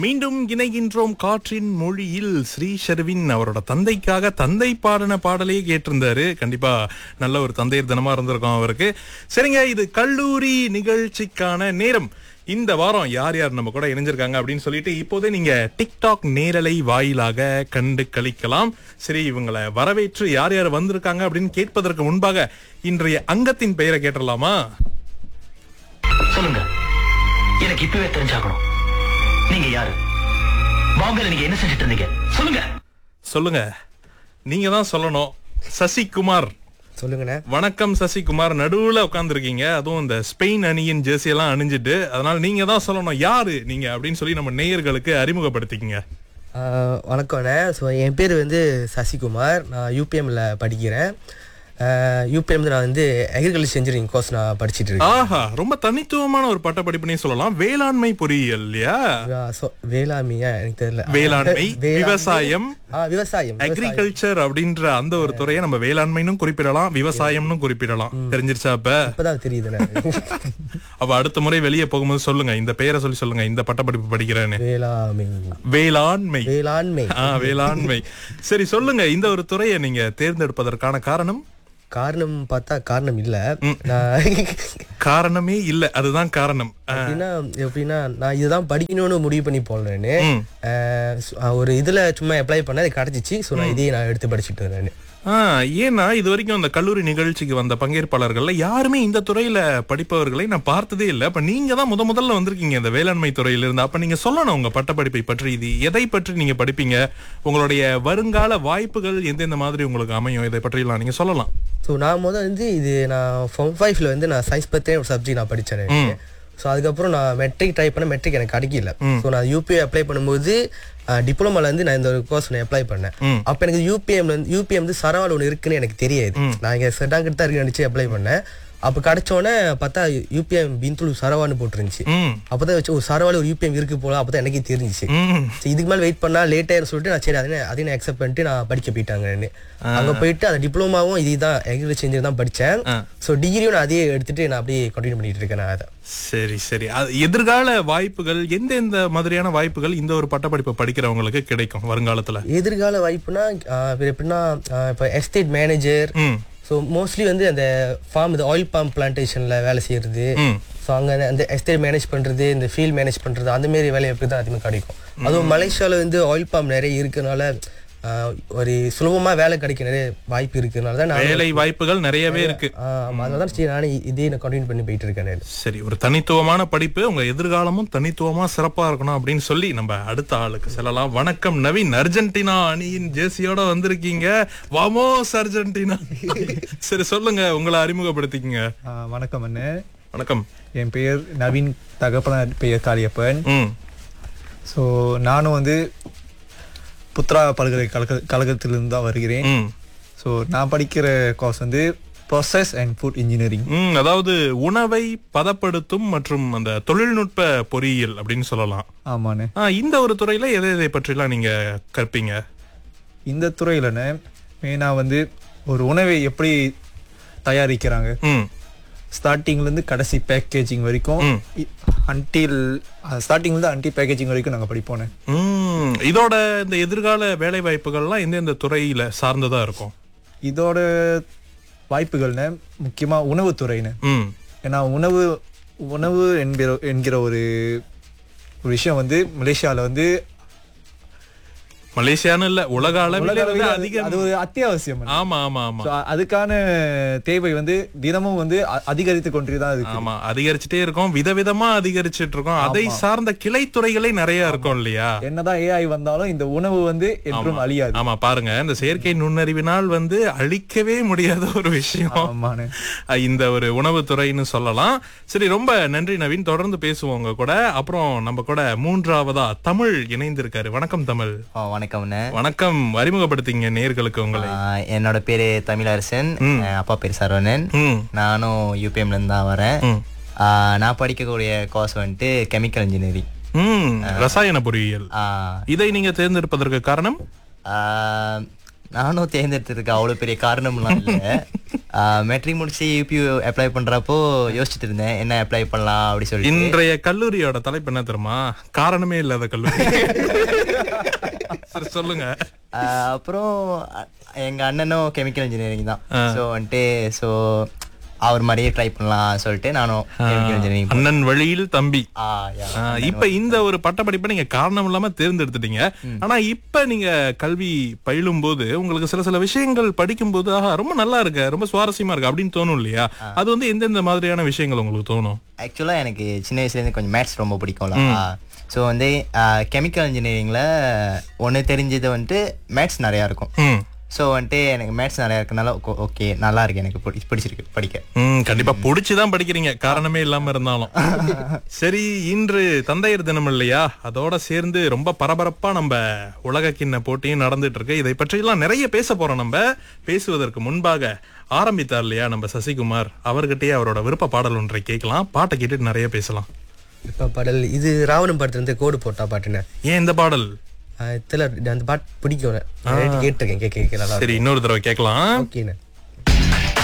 மீண்டும் இணைகின்றோம் காற்றின் மொழியில் ஸ்ரீ ஷெர்வின் அவரோட தந்தைக்காக தந்தை பாடின பாடலையே கேட்டிருந்தாரு கண்டிப்பா நல்ல ஒரு தந்தையர் தினமா இருந்திருக்கும் அவருக்கு சரிங்க இது கல்லூரி நிகழ்ச்சிக்கான நேரம் இந்த வாரம் யார் யார் நம்ம கூட இணைஞ்சிருக்காங்க அப்படின்னு சொல்லிட்டு இப்போதே நீங்க டிக்டாக் நேரலை வாயிலாக கண்டு கழிக்கலாம் சரி இவங்களை வரவேற்று யார் யார் வந்திருக்காங்க அப்படின்னு கேட்பதற்கு முன்பாக இன்றைய அங்கத்தின் பெயரை கேட்டலாமா சொல்லுங்க எனக்கு இப்பவே தெரிஞ்சாகணும் நீங்க யாரு பாம்பேல நீங்க என்ன செஞ்சுட்டு இருந்தீங்க சொல்லுங்க சொல்லுங்க நீங்க தான் சொல்லணும் சசிகுமார் சொல்லுங்கண்ணே வணக்கம் சசிகுமார் நடுவுல உட்காந்துருக்கீங்க அதுவும் இந்த ஸ்பெயின் அணியின் ஜெர்சி எல்லாம் அணிஞ்சிட்டு அதனால நீங்க தான் சொல்லணும் யாரு நீங்க அப்படின்னு சொல்லி நம்ம நேயர்களுக்கு அறிமுகப்படுத்திக்கங்க ஆஹ் வணக்கம்ண்ணே ஸோ என் பேர் வந்து சசிகுமார் நான் யூபிஎம்மில் படிக்கிறேன் யூபிஎம் நான் வந்து அக்ரிகல்ச்சர் இன்ஜினியரிங் கோர்ஸ் நான் படிச்சிட்டு இருக்கேன் ஆஹா ரொம்ப தனித்துவமான ஒரு பட்ட படிப்புனே சொல்லலாம் வேளாண்மை பொறியியல் இல்லையா ஆஹ் so- வேளாண்மையா எனக்கு தெரியல வேளாண்மை வேளாண்மை, விவசாயம் ஆ விவசாயம் விவசாயம். அக்ரிகல்ச்சர் அப்படின்ற அந்த ஒரு துறையை நம்ம வேளாண்மைனும் குறிப்பிடலாம் விவசாயம்னு குறிப்பிடலாம் தெரிஞ்சிருச்சா அப்ப இப்பதான் தெரியுதுண்ணே அப்ப அடுத்த முறை வெளியே போகும்போது சொல்லுங்க இந்த பெயரை சொல்லி சொல்லுங்க இந்த பட்டப்படிப்பு படிக்கிறேன்னு வேளாண்மை வேளாண்மை வேளாண்மை ஆ வேளாண்மை சரி சொல்லுங்க இந்த ஒரு துறையை நீங்க தேர்ந்தெடுப்பதற்கான காரணம் காரணம் பார்த்தா காரணம் இல்ல நான் காரணமே இல்ல அதுதான் காரணம் ஆ, எப்படின்னா எப்படின்னா நான் இதுதான் படிக்கணும்னு முடிவு பண்ணி போனேன்னு ம். ஒரு இதுல சும்மா அப்ளை பண்ண அது கிடைச்சிச்சு ஸோ நான் இதையே நான் எடுத்து படிச்சுட்டு வரேன் ஆ, ஏன்னா இது வரைக்கும் அந்த கல்லூரி நிகழ்ச்சிக்கு வந்த பங்கேற்பாளர்கள்ல யாருமே இந்த துறையில படிப்பவர்களை நான் பார்த்ததே இல்ல அப்ப நீங்க தான் முத முதல்ல வந்திருக்கீங்க இந்த வேளாண்மை துறையில இருந்து அப்ப நீங்க சொல்லணும் உங்க பட்டப்படிப்பை பற்றி இது எதை பற்றி நீங்க படிப்பீங்க உங்களுடைய வருங்கால வாய்ப்புகள் எந்தெந்த மாதிரி உங்களுக்கு அமையும் இதை பற்றியெல்லாம் நீங்க சொல்லலாம் ஸோ நான் முதல் வந்து இது நான் ஃபார்ம் ஃபைவ்ல வந்து நான் சயின்ஸ் பற்றின ஒரு சப்ஜெக்ட் நான் படித்தேன் ஸோ அதுக்கப்புறம் நான் மெட்ரிக் ட்ரை பண்ண மெட்ரிக் எனக்கு கிடைக்கல ஸோ நான் யூபிஐ அப்ளை பண்ணும்போது டிப்ளமால இருந்து நான் இந்த ஒரு கோர்ஸ் நான் அப்ளை பண்ணேன் அப்போ எனக்கு யூபிஎம்ல இருந்து யூபிஎம் வந்து சரவால் ஒன்று இருக்குன்னு எனக்கு தெரியாது நான் இங்கே செட்டாங்கிட்டு தான் இருக்குன்னு நினச்சி அப்ளை பண்ணேன் அப்போ கிடைச்சோடனே பார்த்தா யூபிஎம் பிந்துளு சரவான்னு போட்டுருந்துச்சு ம் அப்பதான் வச்சு ஒரு சரவால ஒரு யூபிஎம் இருக்கு போல அப்பதான் எனக்கே தெரிஞ்சிச்சு ம் சரி, இதுக்கு மேல வெயிட் பண்ணா லேட் ஆயிரும் சொல்லிட்டு நான் சரி அதையும் அதையும் நான் அக்செப்ட் பண்ணிட்டு நான் படிக்க போயிட்டாங்கன்னு அங்க போயிட்டு அந்த டிப்ளமாவும் இதுதான் அக்ரிகல்ச்சர் இன்ஜினியர் தான் படிச்சேன் ஆ. ஸோ டிகிரியும் நான் அதையே எடுத்துட்டு நான் அப்படியே கண்டினியூ பண்ணிட்டு இருக்கேன் நான் அதை சரி சரி அது எதிர்கால வாய்ப்புகள் எந்தெந்த மாதிரியான வாய்ப்புகள் இந்த ஒரு பட்டப்படிப்பை படிக்கிறவங்களுக்கு கிடைக்கும் வருங்காலத்துல எதிர்கால வாய்ப்புனா ஆஹ், இப்ப எப்படின்னா ஆஹ், இப்போ எஸ்டேட் மேனேஜர் ம் ஸோ மோஸ்ட்லி வந்து அந்த ஃபார்ம் இந்த ஆயில் பாம் பிளான்டேஷன்ல வேலை செய்யறது ம் ஸோ அங்கே அந்த எஸ்டேட் மேனேஜ் பண்ணுறது இந்த ஃபீல்ட் மேனேஜ் பண்ணுறது அந்த மாரி வேலை எப்படி தான் அதிகமாக கிடைக்கும் அதுவும் மலேசியாவில் வந்து ஆயில் பாம் நிறைய இருக்கனால ஆஹ், ஒரு சுலபமாக வேலை கிடைக்க நிறைய வாய்ப்பு இருக்கனால தான் நான் வேலை வாய்ப்புகள் நிறையவே இருக்கு ஆமாம் அதனால தான் சரி நானே இதே நான் கண்டினியூ பண்ணி போயிட்டு இருக்கேன் நான். சரி ஒரு தனித்துவமான படிப்பு உங்க எதிர்காலமும் தனித்துவமா சிறப்பா இருக்கணும் அப்படின்னு சொல்லி நம்ம அடுத்த ஆளுக்கு செல்லலாம் வணக்கம் நவீன் அர்ஜென்டினா அணியின் ஜேசியோட வந்திருக்கீங்க வாமோஸ் அர்ஜென்டினா சரி சொல்லுங்க உங்களை அறிமுகப்படுத்திக்கங்க ஆ, வணக்கம் அண்ணே வணக்கம் என் பெயர் நவீன் தகப்பனார் பெயர் காளியப்பன் ம் ஸோ நானும் வந்து புத்ரா பல்கலைக்கழக கழகத்திலிருந்து தான் வருகிறேன் ம் ஸோ நான் படிக்கிற கோர்ஸ் வந்து ப்ராசஸ் அண்ட் ஃபுட் இன்ஜினியரிங் ம் அதாவது உணவை பதப்படுத்தும் மற்றும் அந்த தொழில்நுட்ப பொறியியல் அப்படின்னு சொல்லலாம் ஆமாண்ணே ஆ, இந்த ஒரு துறையில எதை எதை பற்றிலாம் நீங்க கற்பீங்க இந்த துறையிலண்ணே மெயினாக வந்து ஒரு உணவை எப்படி தயாரிக்கிறாங்க ம் ஸ்டார்டிங்லேருந்து கடைசி பேக்கேஜிங் வரைக்கும் அன்டில் ஸ்டார்டிங்லேருந்து அன்டி பேக்கேஜிங் வரைக்கும் நாங்கள் படிப்போண்ணே ம் இதோட இந்த எதிர்கால வேலை வாய்ப்புகள்லாம் எந்தெந்த துறையில சார்ந்ததா இருக்கும் இதோட வாய்ப்புகள்னு முக்கியமாக உணவுத்துறைன்னு ம் ஏன்னா உணவு உணவு என்கிற என்கிற ஒரு ஒரு விஷயம் வந்து மலேசியாவில் வந்து மலேசியான்னு இல்ல உலக அளவில் உலக வந்து அளவில் அதிக அது ஒரு அத்தியாவசியம் ஆமா ஆமா ஆமா So, அ- அதுக்கான தேவை வந்து தினமும் வந்து அ- அதிகரித்து கொண்டே தான் இருக்கு ஆமா அதிகரிச்சுட்டே இருக்கோம் விதவிதமா அதிகரிச்சிட்டு இருக்கோம் அதை சார்ந்த கிளைத்துறைகளே நிறைய இருக்கும் இல்லையா என்னதான் ஏஐ வந்தாலும் இந்த உணவு வந்து என்றும் அழியாது ஆமா பாருங்க இந்த செயற்கை நுண்ணறிவினால் வந்து அழிக்கவே முடியாத ஒரு விஷயம் ஆமாண்ணே அஹ் இந்த ஒரு உணவு துறைன்னு சொல்லலாம் சரி ரொம்ப நன்றி நவீன் தொடர்ந்து பேசுவோம் உங்க கூட அப்புறம் நம்ம கூட மூன்றாவதா தமிழ் இணைந்திருக்காரு வணக்கம் தமிழ் ஆ, வணக்கம்ண்ணே வணக்கம் அறிமுகப்படுத்திங்க நேர்களுக்கு உங்களை ஆ, என்னோட பேரு தமிழரசன் ஆ, அப்பா பேர் சரவணன் ம் நானும் யூபிஎம்ல இருந்து தான் வரேன் ம். ஆ, நான் படிக்கக்கூடிய கோர்ஸ் வந்துட்டு கெமிக்கல் இன்ஜினியரிங் ம் ரசாயன பொறியியல் இதை நீங்க தேர்ந்தெடுப்பதற்கு காரணம் நானும் தேர்ந்தெடுத்ததுக்கு அவ்வளோ பெரிய காரணம்லாம் இல்லை மெட்ரிக் முடிச்சு யூபியூ அப்ளை பண்றப்போ யோசிச்சுட்டு இருந்தேன் என்ன அப்ளை பண்ணலாம் அப்படி சொல்லிட்டு இன்றைய கல்லூரியோட தலைப்பு என்ன தெரியுமா காரணமே இல்லாத கல்லூரி சரி, சொல்லுங்க ஆஹ் அப்புறம் அ- எங்க அண்ணனும் கெமிக்கல் இன்ஜினியரிங் தான் ஸோ வந்துட்டு ஸோ அவர் மாதிரியே ட்ரை பண்ணலாம் சொல்லிட்டு நானும் கெமிக்கல் இன்ஜினியரிங் அண்ணன் வழியில் தம்பி ஆ யா ஆ, இப்ப இந்த ஒரு பட்டப்படிப்பை நீங்க காரணம் இல்லாம தேர்ந்தெடுத்துட்டீங்க ஆனா இப்ப நீங்க கல்வி பயிலும் போது உங்களுக்கு சில சில விஷயங்கள் படிக்கும் போது ஆஹா ரொம்ப நல்லா இருக்கு ரொம்ப சுவாரஸ்யமா இருக்கு அப்படின்னு தோணும் இல்லையா அது வந்து எந்தெந்த மாதிரியான விஷயங்கள் உங்களுக்கு தோணும் ஆக்சுவலாக எனக்கு சின்ன வயசுலேருந்து கொஞ்சம் மேத்ஸ் ரொம்ப பிடிக்கும்ல ஸோ வந்து கெமிக்கல் இன்ஜினியரிங்கில் ஒன்று தெரிஞ்சது வந்துட்டு மேத்ஸ் நிறையா இருக்கும் ம் ஸோ வந்துட்டு எனக்கு மேத்ஸ் நிறையா இருக்கனால ஓகே நல்லா இருக்கு எனக்கு பிடி- பிடிச்சிருக்கு படிக்க ம் கண்டிப்பா புடிச்சுதான் படிக்கிறீங்க காரணமே இல்லாம இருந்தாலும் சரி இன்று தந்தையர் தினம் இல்லையா அதோட சேர்ந்து ரொம்ப பரபரப்பா நம்ம உலக கிண்ண போட்டியும் நடந்துட்டு இருக்கு இதை பற்றி எல்லாம் நிறைய பேச போறோம் நம்ம பேசுவதற்கு முன்பாக ஆரம்பித்தார் இல்லையா நம்ம சசிகுமார் அவர்கிட்டயே அவரோட விருப்ப பாடல் ஒன்றை கேட்கலாம் பாட்டை கேட்டுட்டு நிறைய பேசலாம் இப்போ பாடல் இது ராவணன் படத்துலேருந்து கோடு போட்டா பாட்டுன்னு ஏன் இந்த பாடல் தெரியல அந்த பாட்டு பிடிக்கும் நான் கேட்டிருக்கேன் கேட்க கேட்க நல்லா சரி இன்னொரு தடவை கேட்கலாம் ஓகேண்ணே